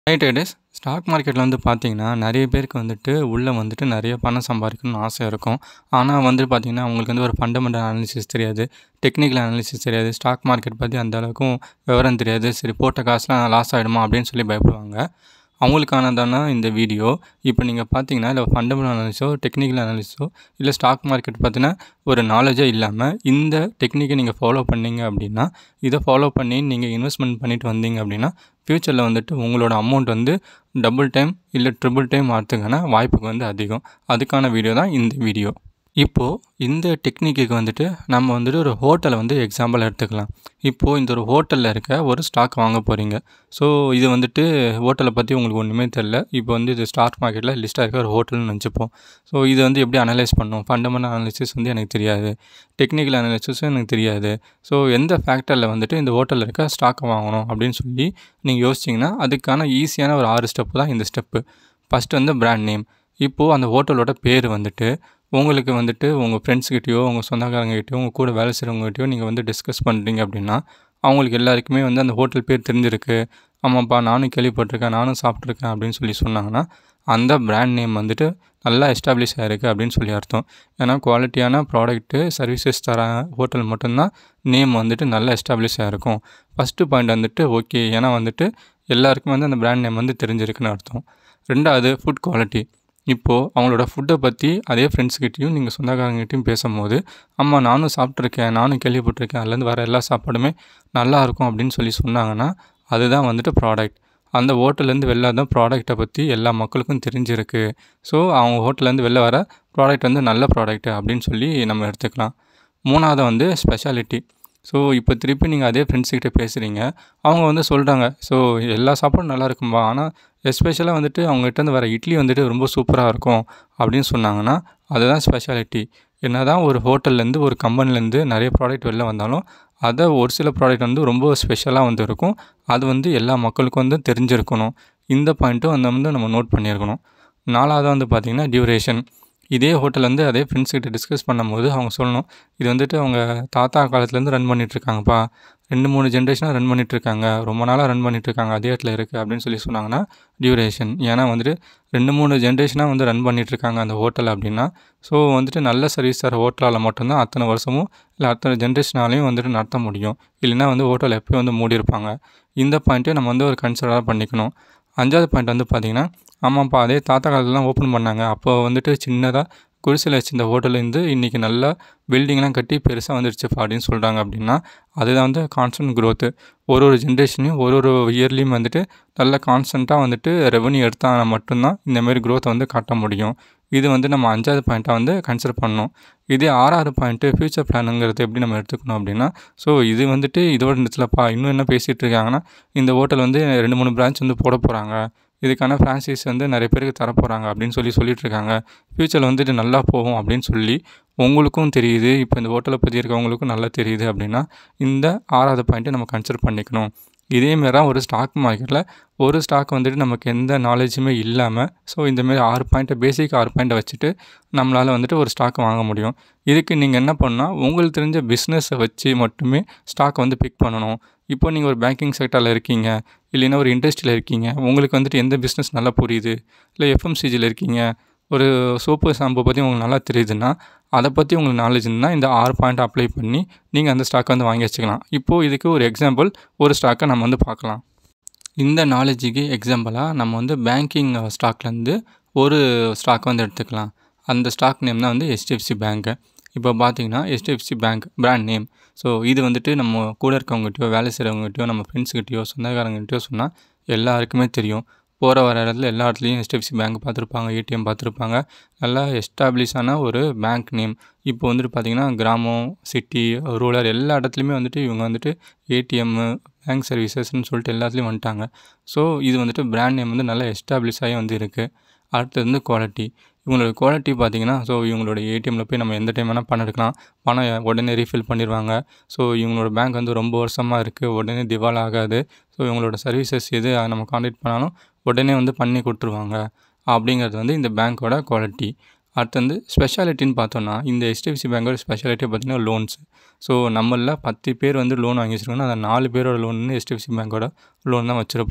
high traders stock மார்க்கெட்டில் வந்து பார்த்தீங்கன்னா நிறைய பேருக்கு வந்துட்டு உள்ளே வந்துட்டு நிறைய பணம் சம்பாதிக்கணும்னு ஆசை இருக்கும் ஆனால் வந்து பார்த்தீங்கன்னா அவங்களுக்கு வந்து ஒரு ஃபண்டமெண்டல் அனாலிசிஸ் தெரியாது டெக்னிக்கல் அனாலிசிஸ் தெரியாது ஸ்டாக் மார்க்கெட் பற்றி அந்த அளவுக்கும் விவரம் தெரியாது சரி போட்ட காசுலாம் லாஸ் ஆகிடுமா அப்படின்னு சொல்லி பயப்படுவாங்க அவங்களுக்கானதான இந்த வீடியோ இப்போ நீங்கள் பார்த்தீங்கன்னா இல்லை ஃபண்டமெண்டல் அனாலிஸோ டெக்னிக்கல் அனாலிஸோ இல்லை ஸ்டாக் மார்க்கெட் பற்றின ஒரு நாலேஜோ இல்லாமல் இந்த டெக்னிக்கை நீங்கள் ஃபாலோ பண்ணீங்க அப்படின்னா இதை ஃபாலோ பண்ணி நீங்கள் இன்வெஸ்ட்மெண்ட் பண்ணிட்டு வந்தீங்க அப்படின்னா ஃப்யூச்சரில் வந்துட்டு உங்களோட அமௌண்ட் வந்து டபுள் டைம் இல்லை ட்ரிபிள் டைம் ஆகிறதுக்கான வாய்ப்புக்கு வந்து அதிகம் அதுக்கான வீடியோ தான் இந்த வீடியோ இப்போது இந்த டெக்னிக்கு வந்துட்டு நம்ம வந்துட்டு ஒரு ஹோட்டலை வந்து எக்ஸாம்பிள் எடுத்துக்கலாம் இப்போது இந்த ஒரு ஹோட்டலில் இருக்க ஒரு ஸ்டாக் வாங்க போகிறீங்க ஸோ இது வந்துட்டு ஹோட்டலை பற்றி உங்களுக்கு ஒன்றுமே தெரில இப்போ வந்து இது ஸ்டாக் மார்க்கெட்டில் லிஸ்ட்டாக இருக்க ஒரு ஹோட்டல்னு நினச்சிப்போம் ஸோ இது வந்து எப்படி அனலைஸ் பண்ணும் ஃபண்டமெண்டல் அனாலிசிஸ் வந்து எனக்கு தெரியாது டெக்னிக்கல் அனாலிசிஸும் எனக்கு தெரியாது ஸோ எந்த ஃபேக்டரில் வந்துட்டு இந்த ஹோட்டலில் இருக்க ஸ்டாக்கை வாங்கணும் அப்படின்னு சொல்லி நீங்கள் யோசிச்சிங்கன்னா அதுக்கான ஈஸியான ஒரு ஆறு ஸ்டெப்பு தான் இந்த ஸ்டெப்பு ஃபஸ்ட்டு வந்து பிராண்ட் நேம் இப்போது அந்த ஹோட்டலோட பேர் வந்துட்டு உங்களுக்கு வந்துட்டு உங்கள் ஃப்ரெண்ட்ஸ்கிட்டயோ உங்கள் சொந்தக்காரங்ககிட்டயோ உங்கள் கூட வேலை செய்கிறவங்ககிட்டயோ நீங்கள் வந்து டிஸ்கஸ் பண்ணுறீங்க அப்படின்னா அவங்களுக்கு எல்லாருக்குமே வந்து அந்த ஹோட்டல் பேர் தெரிஞ்சிருக்கு ஆமாப்பா நானும் கேள்விப்பட்டிருக்கேன் நானும் சாப்பிட்ருக்கேன் அப்படின்னு சொல்லி சொன்னாங்கன்னா அந்த பிராண்ட் நேம் வந்துட்டு நல்லா எஸ்டாப்ளிஷ் ஆகிருக்கு அப்படின்னு சொல்லி அர்த்தம் ஏன்னா குவாலிட்டியான ப்ராடக்ட்டு சர்வீசஸ் தர ஹோட்டல் மட்டும்தான் நேம் வந்துட்டு நல்லா எஸ்டாப்ளிஷ் ஆகிருக்கும் ஃபஸ்ட்டு பாயிண்ட் வந்துட்டு ஓகே ஏன்னா வந்துட்டு எல்லாருக்குமே வந்து அந்த பிராண்ட் நேம் வந்து தெரிஞ்சிருக்குன்னு அர்த்தம் ரெண்டாவது ஃபுட் குவாலிட்டி இப்போது அவங்களோட ஃபுட்டை பற்றி அதே ஃப்ரெண்ட்ஸ்கிட்டையும் நீங்கள் சொந்தக்காரங்கிட்டையும் பேசும்போது அம்மா நானும் சாப்பிட்ருக்கேன் நானும் கேள்விப்பட்டிருக்கேன் அதுலேருந்து வர எல்லா சாப்பாடுமே நல்லா இருக்கும் அப்படின்னு சொல்லி சொன்னாங்கன்னா அதுதான் வந்துட்டு ப்ராடக்ட் அந்த ஹோட்டல்லேருந்து வெளில தான் ப்ராடக்ட்டை பற்றி எல்லா மக்களுக்கும் தெரிஞ்சிருக்கு ஸோ அவங்க ஹோட்டல்லேருந்து வெளில வர ப்ராடக்ட் வந்து நல்ல ப்ராடக்ட்டு அப்படின்னு சொல்லி நம்ம எடுத்துக்கலாம் மூணாவது வந்து ஸ்பெஷாலிட்டி ஸோ இப்போ திருப்பி நீங்கள் அதே ஃப்ரெண்ட்ஸ்கிட்ட பேசுகிறீங்க அவங்க வந்து சொல்கிறாங்க ஸோ எல்லா சாப்பாடும் நல்லா இருக்கும்பா ஆனால் எஸ்பெஷலாக வந்துட்டு அவங்ககிட்ட வர இட்லி வந்துட்டு ரொம்ப சூப்பராக இருக்கும் அப்படின்னு சொன்னாங்கன்னா அதுதான் ஸ்பெஷாலிட்டி என்ன தான் ஒரு ஹோட்டல்லேருந்து ஒரு கம்பெனிலேருந்து நிறைய ப்ராடக்ட் வெளில வந்தாலும் அதை ஒரு சில ப்ராடக்ட் வந்து ரொம்ப ஸ்பெஷலாக வந்து இருக்கும் அது வந்து எல்லா மக்களுக்கும் வந்து தெரிஞ்சிருக்கணும் இந்த பாயிண்ட்டும் அந்த வந்து நம்ம நோட் பண்ணியிருக்கணும் நாலாவது வந்து பார்த்திங்கன்னா டியூரேஷன் இதே ஹோட்டல் வந்து அதே ஃப்ரெண்ட்ஸ்கிட்ட டிஸ்கஸ் பண்ணும்போது அவங்க சொல்லணும் இது வந்துட்டு அவங்க தாத்தா காலத்துலேருந்து ரன் பண்ணிகிட்ருக்காங்கப்பா ரெண்டு மூணு ஜென்ரேஷனாக ரன் பண்ணிகிட்ருக்காங்க ரொம்ப நாளாக ரன் பண்ணிகிட்ருக்காங்க அதே இடத்துல இருக்குது அப்படின்னு சொல்லி சொன்னாங்கன்னா டியூரேஷன் ஏன்னா வந்துட்டு ரெண்டு மூணு ஜென்ரேஷனாக வந்து ரன் பண்ணிகிட்ருக்காங்க அந்த ஹோட்டல் அப்படின்னா ஸோ வந்துட்டு நல்ல சர்வீஸ் தர ஹோட்டலால் மட்டும்தான் அத்தனை வருஷமும் இல்லை அத்தனை ஜென்ரேஷனாலையும் வந்துட்டு நடத்த முடியும் இல்லைன்னா வந்து ஹோட்டல் எப்போயும் வந்து மூடியிருப்பாங்க இந்த பாயிண்ட்டை நம்ம வந்து ஒரு கன்சிடராக பண்ணிக்கணும் அஞ்சாவது பாயிண்ட் வந்து பார்த்திங்கன்னா ஆமாப்பா அதே தாத்தா காலத்துலாம் ஓப்பன் பண்ணாங்க அப்போ வந்துட்டு சின்னதாக குடிசையில் வச்சிருந்த ஹோட்டலேருந்து இன்றைக்கி நல்லா பில்டிங்லாம் கட்டி பெருசாக வந்துடுச்சுப்பா அப்படின்னு சொல்கிறாங்க அப்படின்னா அதுதான் வந்து கான்ஸ்டன்ட் க்ரோத்து ஒரு ஒரு ஜென்ரேஷனையும் ஒரு ஒரு இயர்லேயும் வந்துட்டு நல்ல கான்ஸ்டண்ட்டாக வந்துட்டு ரெவன்யூ எடுத்தால் மட்டும்தான் இந்தமாரி க்ரோத்தை வந்து காட்ட முடியும் இது வந்து நம்ம அஞ்சாவது பாயிண்ட்டாக வந்து கன்சிடர் பண்ணணும் இதே ஆறாவது பாயிண்ட்டு ஃப்யூச்சர் பிளானுங்கிறது எப்படி நம்ம எடுத்துக்கணும் அப்படின்னா ஸோ இது வந்துட்டு இதோட நிறுத்தலப்பா இன்னும் என்ன பேசிகிட்டு இருக்காங்கன்னா இந்த ஹோட்டல் வந்து ரெண்டு மூணு பிரான்ச் வந்து போட போகிறாங்க இதுக்கான ஃப்ரான்ச்சைஸ் வந்து நிறைய பேருக்கு தரப்போகிறாங்க அப்படின்னு சொல்லி சொல்லிட்டு இருக்காங்க ஃப்யூச்சரில் வந்துட்டு நல்லா போகும் அப்படின்னு சொல்லி உங்களுக்கும் தெரியுது இப்போ இந்த ஹோட்டலை பற்றி இருக்கவங்களுக்கும் நல்லா தெரியுது அப்படின்னா இந்த ஆறாவது பாயிண்ட்டை நம்ம கன்சிடர் பண்ணிக்கணும் இதேமாரி தான் ஒரு ஸ்டாக் மார்க்கெட்டில் ஒரு ஸ்டாக் வந்துட்டு நமக்கு எந்த நாலேஜுமே இல்லாமல் ஸோ இந்தமாரி ஆறு பாயிண்ட்டை பேசிக் ஆறு பாயிண்ட்டை வச்சுட்டு நம்மளால் வந்துட்டு ஒரு ஸ்டாக்கை வாங்க முடியும் இதுக்கு நீங்கள் என்ன பண்ணால் உங்களுக்கு தெரிஞ்ச பிஸ்னஸை வச்சு மட்டுமே ஸ்டாக்கை வந்து பிக் பண்ணணும் இப்போ நீங்கள் ஒரு பேங்கிங் செக்டரில் இருக்கீங்க இல்லைன்னா ஒரு இண்டஸ்ட்ரியில் இருக்கீங்க உங்களுக்கு வந்துட்டு எந்த பிஸ்னஸ் நல்லா புரியுது இல்லை எஃப்எம்சிஜியில் இருக்கீங்க ஒரு சோப்பு ஷாம்பு பற்றி உங்களுக்கு நல்லா தெரியுதுன்னா அதை பற்றி உங்களுக்கு நாலேஜ் இருந்தால் இந்த ஆறு பாயிண்ட் அப்ளை பண்ணி நீங்கள் அந்த ஸ்டாக்கை வந்து வாங்கி வச்சுக்கலாம் இப்போது இதுக்கு ஒரு எக்ஸாம்பிள் ஒரு ஸ்டாக்கை நம்ம வந்து பார்க்கலாம் இந்த நாலேஜுக்கு எக்ஸாம்பிளாக நம்ம வந்து பேங்கிங் ஸ்டாக்லேருந்து ஒரு ஸ்டாக் வந்து எடுத்துக்கலாம் அந்த ஸ்டாக் நேம் தான் வந்து ஹெச்டிஎஃப்சி பேங்க்கு இப்போ பார்த்தீங்கன்னா HDFC bank brand name so இது வந்துட்டு நம்ம கூட இருக்கவங்ககிட்டயோ வேலை செய்கிறவங்ககிட்டயோ நம்ம ஃப்ரெண்ட்ஸ்கிட்டயோ சொந்தக்காரங்ககிட்டயோ சொன்னால் எல்லாருக்குமே தெரியும் போகிற வர இடத்துல எல்லா இடத்துலையும் ஹெச்டிஎஃப்சி பேங்க் பார்த்துருப்பாங்க ஏடிஎம் பார்த்துருப்பாங்க நல்லா எஸ்டாப்ளிஷான ஒரு பேங்க் நேம் இப்போ வந்துட்டு பார்த்திங்கன்னா கிராமம் சிட்டி ரூரல் எல்லா இடத்துலையுமே வந்துட்டு இவங்க வந்துட்டு ஏடிஎம்மு பேங்க் சர்வீசஸ்ன்னு சொல்லிட்டு எல்லாத்துலேயும் வந்துட்டாங்க ஸோ இது வந்துட்டு பிராண்ட் நேம் வந்து நல்லா எஸ்டாப்ளிஷ் ஆகி வந்து இருக்குது அடுத்தது வந்து குவாலிட்டி இவங்களோட குவாலிட்டி பார்த்திங்கன்னா ஸோ இவங்களோட ஏடிஎம்மில் போய் நம்ம எந்த டைம் வேணால் பணம் எடுக்கலாம் பணம் உடனே ரீஃபில் பண்ணிடுவாங்க ஸோ இவங்களோட பேங்க் வந்து ரொம்ப வருஷமாக இருக்குது உடனே திவால் ஆகாது ஸோ இவங்களோட சர்வீசஸ் எது நம்ம காண்டாக்ட் பண்ணாலும் உடனே வந்து பண்ணி கொடுத்துருவாங்க அப்படிங்கிறது வந்து இந்த பேங்க்கோட குவாலிட்டி அடுத்து வந்து ஸ்பெஷாலிட்டின்னு பார்த்தோன்னா இந்த ஹெச்டிஎஃப்சி பேங்கோட ஸ்பெஷாலிட்டி பார்த்திங்கன்னா லோன்ஸ் ஸோ நம்மளில் பத்து பேர் வந்து லோன் வாங்கி வச்சுருக்கோன்னா அந்த நாலு பேரோட லோன் வந்து ஹெச்டிஎஃப்சி பேங்கோட லோன் தான் வச்சுருப்போம்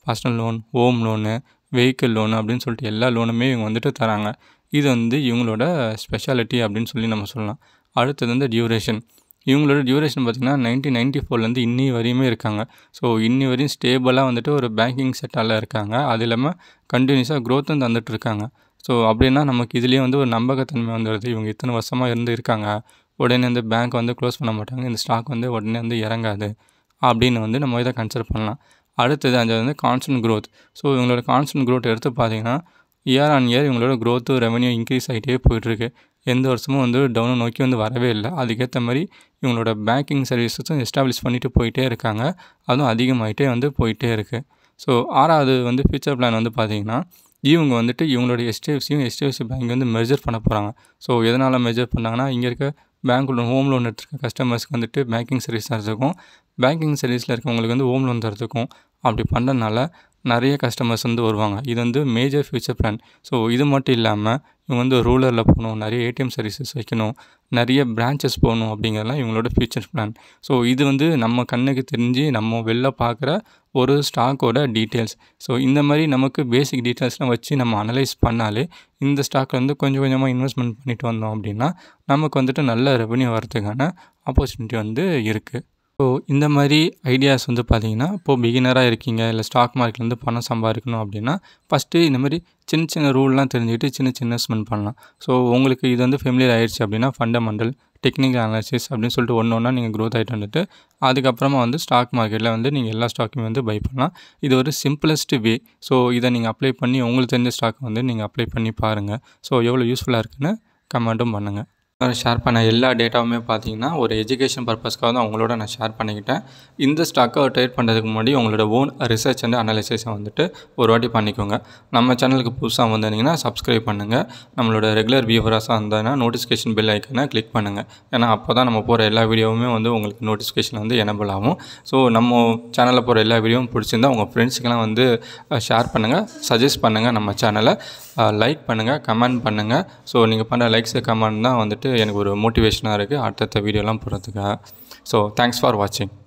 personal loan home loan vehicle loan அப்படின்னு சொல்லிட்டு எல்லா லோனுமே இவங்க வந்துட்டு தராங்க இது வந்து இவங்களோட ஸ்பெஷாலிட்டி அப்படின்னு சொல்லி நம்ம சொல்லலாம் அடுத்தது வந்து டியூரேஷன் இவங்களோட டியூரேஷன் பார்த்திங்கன்னா நைன்டீன் நைன்ட்டி ஃபோர்லேருந்து இன்னி வரையுமே இருக்காங்க ஸோ இன்னி வரையும் ஸ்டேபிளாக வந்துட்டு ஒரு பேங்கிங் செட்டால் இருக்காங்க அது இல்லாமல் கண்டினியூஸாக க்ரோத்தும் தந்துட்டு இருக்காங்க ஸோ அப்படின்னா நமக்கு இதுலேயே வந்து ஒரு நம்பகத்தன்மை வந்துடுது இவங்க இத்தனை வருஷமாக இருந்து இருக்காங்க உடனே வந்து பேங்க் வந்து க்ளோஸ் பண்ண மாட்டாங்க இந்த ஸ்டாக் வந்து உடனே வந்து இறங்காது அப்படின்னு வந்து நம்ம இதை கன்சிடர் பண்ணலாம் அடுத்தது அது வந்து கான்ஸ்டன்ட் க்ரோத் ஸோ இவங்களோட கான்ஸ்டன்ட் க்ரோத் எடுத்து பார்த்தீங்கன்னா இயர் ஆன் இயர் இவங்களோட க்ரோத்து ரெவன்யூ இன்க்ரீஸ் ஆகிட்டே போயிட்டுருக்கு எந்த வருஷமும் வந்து டவுனை நோக்கி வந்து வரவே இல்லை அதுக்கேற்ற மாதிரி இவங்களோட பேங்கிங் சர்வீஸஸும் எஸ்டாப்ளிஷ் பண்ணிட்டு போயிட்டே இருக்காங்க அதுவும் அதிகமாகிட்டே வந்து போயிட்டே இருக்குது ஸோ ஆறாவது வந்து ஃபியூச்சர் பிளான் வந்து பார்த்திங்கன்னா இவங்க வந்துட்டு இவங்களோட எஸ்டிஎஃப்சியும் எஸ்டிஎஃப்சி பேங்க் வந்து மெஜர் பண்ண போகிறாங்க ஸோ எதனால் மெஜர் பண்ணாங்கன்னா இங்கே இருக்க பேங்க் லோன் ஹோம் லோன் எடுத்துருக்க கஸ்டமர்ஸ்க்கு வந்துட்டு பேங்கிங் சர்வீஸ் தரதுக்கும் பேங்கிங் சர்வீஸில் இருக்கவங்களுக்கு வந்து ஹோம் லோன் தரதுக்கும் அப்படி பண்ணுறதுனால நிறைய கஸ்டமர்ஸ் வந்து வருவாங்க இது வந்து மேஜர் ஃபியூச்சர் பிளான் ஸோ இது மட்டும் இல்லாமல் இவங்க வந்து ரூரலில் போகணும் நிறைய ஏடிஎம் சர்வீசஸ் வைக்கணும் நிறைய பிரான்ச்சஸ் போகணும் அப்படிங்கிறதுலாம் இவங்களோட ஃபியூச்சர் பிளான் ஸோ இது வந்து நம்ம கண்ணுக்கு தெரிஞ்சு நம்ம வெளில பார்க்குற ஒரு ஸ்டாக்கோட டீட்டெயில்ஸ் ஸோ இந்த மாதிரி நமக்கு பேசிக் டீட்டெயில்ஸ்லாம் வச்சு நம்ம அனலைஸ் பண்ணாலே இந்த ஸ்டாக்கில் வந்து கொஞ்சம் கொஞ்சமாக இன்வெஸ்ட்மெண்ட் பண்ணிட்டு வந்தோம் அப்படின்னா நமக்கு வந்துட்டு நல்ல ரெவன்யூ வரதுக்கான ஆப்பர்ச்சுனிட்டி வந்து இருக்குது ஸோ இந்த மாதிரி ஐடியாஸ் வந்து பார்த்தீங்கன்னா இப்போது பிகினராக இருக்கீங்க இல்லை ஸ்டாக் மார்க்கெட்லேருந்து பணம் சம்பாதிக்கணும் அப்படின்னா ஃபஸ்ட்டு இந்த மாதிரி சின்ன சின்ன ரூல்லாம் தெரிஞ்சுக்கிட்டு சின்ன சின்ன இன்வெஸ்ட்மெண்ட் பண்ணலாம் ஸோ உங்களுக்கு இது வந்து ஃபெமிலியர் ஆயிடுச்சு அப்படின்னா ஃபண்டமெண்டல் டெக்னிக்கல் அனாலிசிஸ் அப்படின்னு சொல்லிட்டு ஒன்று ஒன்றா நீங்கள் க்ரோத் ஆகிட்டு வந்துட்டு அதுக்கப்புறமா வந்து ஸ்டாக் மார்க்கெட்டில் வந்து நீங்கள் எல்லா ஸ்டாக்குமே வந்து பை பண்ணலாம் இது ஒரு சிம்பிளஸ்ட் வே ஸோ இதை நீங்கள் அப்ளை பண்ணி உங்களுக்கு தெரிஞ்ச ஸ்டாக் வந்து நீங்கள் அப்ளை பண்ணி பாருங்கள் ஸோ எவ்வளோ யூஸ்ஃபுல்லாக இருக்குன்னு கமெண்ட்டும் பண்ணுங்கள் ஷேர் பண்ண எல்லா டேட்டாவுமே பார்த்தீங்கன்னா ஒரு எஜுகேஷன் பர்பஸ்க்காக தான் அவங்களோட நான் ஷேர் பண்ணிக்கிட்டேன் இந்த ஸ்டாக்கை ட்ரேட் பண்ணுறதுக்கு முன்னாடி உங்களோட ஓன் ரிசர்ச் அண்ட் அனாலிசிஸை வந்துட்டு ஒரு வாட்டி பண்ணிக்கோங்க நம்ம சேனலுக்கு புதுசாக வந்திருந்தீங்கன்னா சப்ஸ்கிரைப் பண்ணுங்கள் நம்மளோட ரெகுலர் வியூவராஸாக இருந்ததுன்னா நோட்டிஃபிகேஷன் பெல் ஐக்கனை கிளிக் பண்ணுங்கள் ஏன்னா அப்போ தான் நம்ம போகிற எல்லா வீடியோவுமே வந்து உங்களுக்கு நோட்டிஃபிகேஷன் வந்து எனபிள் ஆகும் ஸோ நம்ம சேனலில் போகிற எல்லா வீடியோவும் பிடிச்சிருந்தா உங்கள் ஃப்ரெண்ட்ஸுக்கெல்லாம் வந்து ஷேர் பண்ணுங்கள் சஜஸ்ட் பண்ணுங்கள் நம்ம சேனலை லைக் பண்ணுங்கள் கமெண்ட் பண்ணுங்கள் ஸோ நீங்கள் பண்ணுற லைக்ஸு கமெண்ட் தான் வந்துட்டு எனக்கு ஒரு மோட்டிவேஷனாக இருக்குது அடுத்தடுத்த வீடியோலாம் போடுறதுக்காக ஸோ தேங்க்ஸ் ஃபார் வாட்சிங்